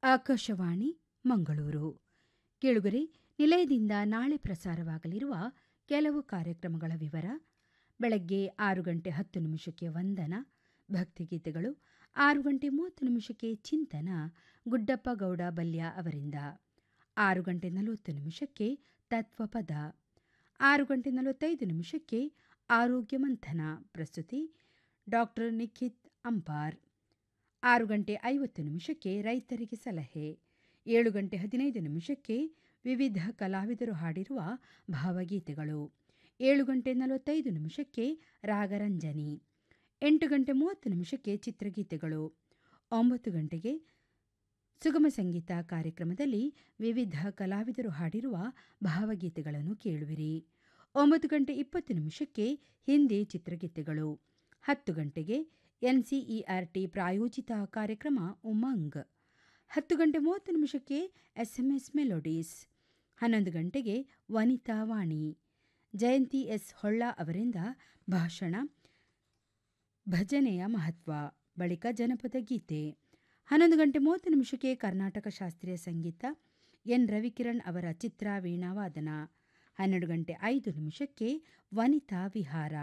ಆಕಾಶವಾಣಿ ಮಂಗಳೂರು ಕೇಳುಗರೆ ನಿಲಯದಿಂದ ನಾಳೆ ಪ್ರಸಾರವಾಗಲಿರುವ ಕೆಲವು ಕಾರ್ಯಕ್ರಮಗಳ ವಿವರ ಬೆಳಗ್ಗೆ ಆರು ಗಂಟೆ ಹತ್ತು ನಿಮಿಷಕ್ಕೆ ವಂದನ ಭಕ್ತಿಗೀತೆಗಳು ಆರು ಗಂಟೆ ಮೂವತ್ತು ನಿಮಿಷಕ್ಕೆ ಚಿಂತನ ಗುಡ್ಡಪ್ಪ ಗೌಡ ಬಲ್ಯ ಅವರಿಂದ ಆರು ಗಂಟೆ ನಲವತ್ತು ನಿಮಿಷಕ್ಕೆ ತತ್ವಪದ ಆರು ಗಂಟೆ ನಲವತ್ತೈದು ನಿಮಿಷಕ್ಕೆ ಆರೋಗ್ಯ ಮಂಥನ ಪ್ರಸ್ತುತಿ ಡಾಕ್ಟರ್ ನಿಖಿತ್ ಅಂಪಾರ್ ಆರು ಗಂಟೆ ಐವತ್ತು ನಿಮಿಷಕ್ಕೆ ರೈತರಿಗೆ ಸಲಹೆ ಏಳು ಗಂಟೆ ಹದಿನೈದು ನಿಮಿಷಕ್ಕೆ ವಿವಿಧ ಕಲಾವಿದರು ಹಾಡಿರುವ ಭಾವಗೀತೆಗಳು ಏಳು ಗಂಟೆ ನಲವತ್ತೈದು ನಿಮಿಷಕ್ಕೆ ರಾಗರಂಜನಿ ಎಂಟು ಗಂಟೆ ಮೂವತ್ತು ನಿಮಿಷಕ್ಕೆ ಚಿತ್ರಗೀತೆಗಳು ಒಂಬತ್ತು ಗಂಟೆಗೆ ಸುಗಮ ಸಂಗೀತ ಕಾರ್ಯಕ್ರಮದಲ್ಲಿ ವಿವಿಧ ಕಲಾವಿದರು ಹಾಡಿರುವ ಭಾವಗೀತೆಗಳನ್ನು ಕೇಳುವಿರಿ ಒಂಬತ್ತು ಗಂಟೆ ಇಪ್ಪತ್ತು ನಿಮಿಷಕ್ಕೆ ಹಿಂದಿ ಚಿತ್ರಗೀತೆಗಳು ಹತ್ತು ಗಂಟೆಗೆ ಎನ್ಸಿಇಆರ್ಟಿ ಪ್ರಾಯೋಜಿತ ಕಾರ್ಯಕ್ರಮ ಉಮಂಗ್ ಹತ್ತು ಗಂಟೆ ಮೂವತ್ತು ನಿಮಿಷಕ್ಕೆ ಎಸ್ಎಂಎಸ್ ಮೆಲೋಡೀಸ್ ಹನ್ನೊಂದು ಗಂಟೆಗೆ ವನಿತಾ ವಾಣಿ ಜಯಂತಿ ಎಸ್ ಹೊಳ್ಳ ಅವರಿಂದ ಭಾಷಣ ಭಜನೆಯ ಮಹತ್ವ ಬಳಿಕ ಜನಪದ ಗೀತೆ ಹನ್ನೊಂದು ಗಂಟೆ ಮೂವತ್ತು ನಿಮಿಷಕ್ಕೆ ಕರ್ನಾಟಕ ಶಾಸ್ತ್ರೀಯ ಸಂಗೀತ ಎನ್ ರವಿಕಿರಣ್ ಅವರ ಚಿತ್ರ ವೀಣಾವಾದನ ಹನ್ನೆರಡು ಗಂಟೆ ಐದು ನಿಮಿಷಕ್ಕೆ ವನಿತಾ ವಿಹಾರ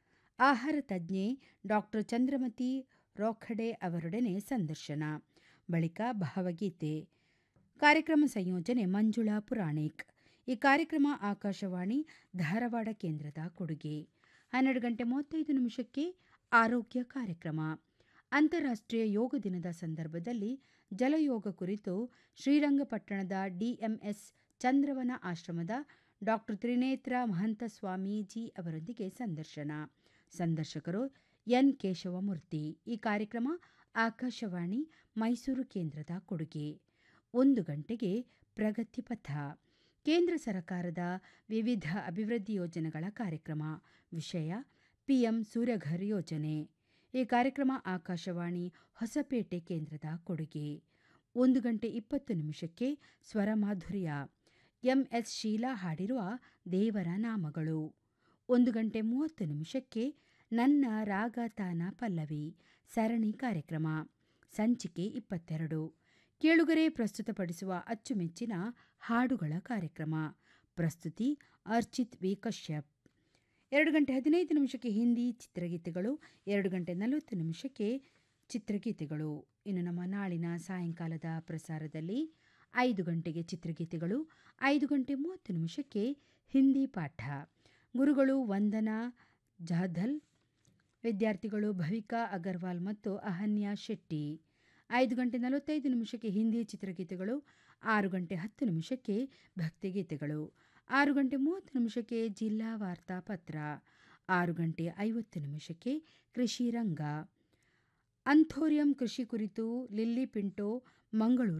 ಆಹಾರ ತಜ್ಞೆ ಡಾಕ್ಟರ್ ಚಂದ್ರಮತಿ ರೋಖಡೆ ಅವರೊಡನೆ ಸಂದರ್ಶನ ಬಳಿಕ ಭಾವಗೀತೆ ಕಾರ್ಯಕ್ರಮ ಸಂಯೋಜನೆ ಮಂಜುಳಾ ಪುರಾಣಿಕ್ ಈ ಕಾರ್ಯಕ್ರಮ ಆಕಾಶವಾಣಿ ಧಾರವಾಡ ಕೇಂದ್ರದ ಕೊಡುಗೆ ಹನ್ನೆರಡು ಗಂಟೆ ಮೂವತ್ತೈದು ನಿಮಿಷಕ್ಕೆ ಆರೋಗ್ಯ ಕಾರ್ಯಕ್ರಮ ಅಂತಾರಾಷ್ಟ್ರೀಯ ಯೋಗ ದಿನದ ಸಂದರ್ಭದಲ್ಲಿ ಜಲಯೋಗ ಕುರಿತು ಶ್ರೀರಂಗಪಟ್ಟಣದ ಡಿಎಂಎಸ್ ಚಂದ್ರವನ ಆಶ್ರಮದ ಡಾಕ್ಟರ್ ತ್ರಿನೇತ್ರ ಮಹಂತ ಸ್ವಾಮೀಜಿ ಅವರೊಂದಿಗೆ ಸಂದರ್ಶನ ಸಂದರ್ಶಕರು ಎನ್ ಕೇಶವಮೂರ್ತಿ ಈ ಕಾರ್ಯಕ್ರಮ ಆಕಾಶವಾಣಿ ಮೈಸೂರು ಕೇಂದ್ರದ ಕೊಡುಗೆ ಒಂದು ಗಂಟೆಗೆ ಪ್ರಗತಿ ಪಥ ಕೇಂದ್ರ ಸರ್ಕಾರದ ವಿವಿಧ ಅಭಿವೃದ್ಧಿ ಯೋಜನೆಗಳ ಕಾರ್ಯಕ್ರಮ ವಿಷಯ ಪಿಎಂ ಸೂರ್ಯಘರ್ ಯೋಜನೆ ಈ ಕಾರ್ಯಕ್ರಮ ಆಕಾಶವಾಣಿ ಹೊಸಪೇಟೆ ಕೇಂದ್ರದ ಕೊಡುಗೆ ಒಂದು ಗಂಟೆ ಇಪ್ಪತ್ತು ನಿಮಿಷಕ್ಕೆ ಸ್ವರಮಾಧುರ್ಯ ಎಂಎಸ್ ಶೀಲಾ ಹಾಡಿರುವ ದೇವರ ನಾಮಗಳು ಒಂದು ಗಂಟೆ ಮೂವತ್ತು ನಿಮಿಷಕ್ಕೆ ನನ್ನ ರಾಗ ತಾನ ಪಲ್ಲವಿ ಸರಣಿ ಕಾರ್ಯಕ್ರಮ ಸಂಚಿಕೆ ಇಪ್ಪತ್ತೆರಡು ಕೇಳುಗರೆ ಪ್ರಸ್ತುತಪಡಿಸುವ ಅಚ್ಚುಮೆಚ್ಚಿನ ಹಾಡುಗಳ ಕಾರ್ಯಕ್ರಮ ಪ್ರಸ್ತುತಿ ಅರ್ಚಿತ್ ವಿ ಕಶ್ಯಪ್ ಎರಡು ಗಂಟೆ ಹದಿನೈದು ನಿಮಿಷಕ್ಕೆ ಹಿಂದಿ ಚಿತ್ರಗೀತೆಗಳು ಎರಡು ಗಂಟೆ ನಲವತ್ತು ನಿಮಿಷಕ್ಕೆ ಚಿತ್ರಗೀತೆಗಳು ಇನ್ನು ನಮ್ಮ ನಾಳಿನ ಸಾಯಂಕಾಲದ ಪ್ರಸಾರದಲ್ಲಿ ಐದು ಗಂಟೆಗೆ ಚಿತ್ರಗೀತೆಗಳು ಐದು ಗಂಟೆ ಮೂವತ್ತು ನಿಮಿಷಕ್ಕೆ ಹಿಂದಿ ಪಾಠ ಗುರುಗಳು ವಂದನಾ ಜಾಧಲ್ ವಿದ್ಯಾರ್ಥಿಗಳು ಭವಿಕಾ ಅಗರ್ವಾಲ್ ಮತ್ತು ಅಹನ್ಯಾ ಶೆಟ್ಟಿ ಐದು ಗಂಟೆ ನಲವತ್ತೈದು ನಿಮಿಷಕ್ಕೆ ಹಿಂದಿ ಚಿತ್ರಗೀತೆಗಳು ಆರು ಗಂಟೆ ಹತ್ತು ನಿಮಿಷಕ್ಕೆ ಭಕ್ತಿಗೀತೆಗಳು ಆರು ಗಂಟೆ ಮೂವತ್ತು ನಿಮಿಷಕ್ಕೆ ಜಿಲ್ಲಾ ವಾರ್ತಾ ಪತ್ರ ಆರು ಗಂಟೆ ಐವತ್ತು ನಿಮಿಷಕ್ಕೆ ಕೃಷಿ ರಂಗ ಅಂಥೋರಿಯಂ ಕೃಷಿ ಕುರಿತು ಲಿಲ್ಲಿ ಪಿಂಟೋ ಮಂಗಳೂರು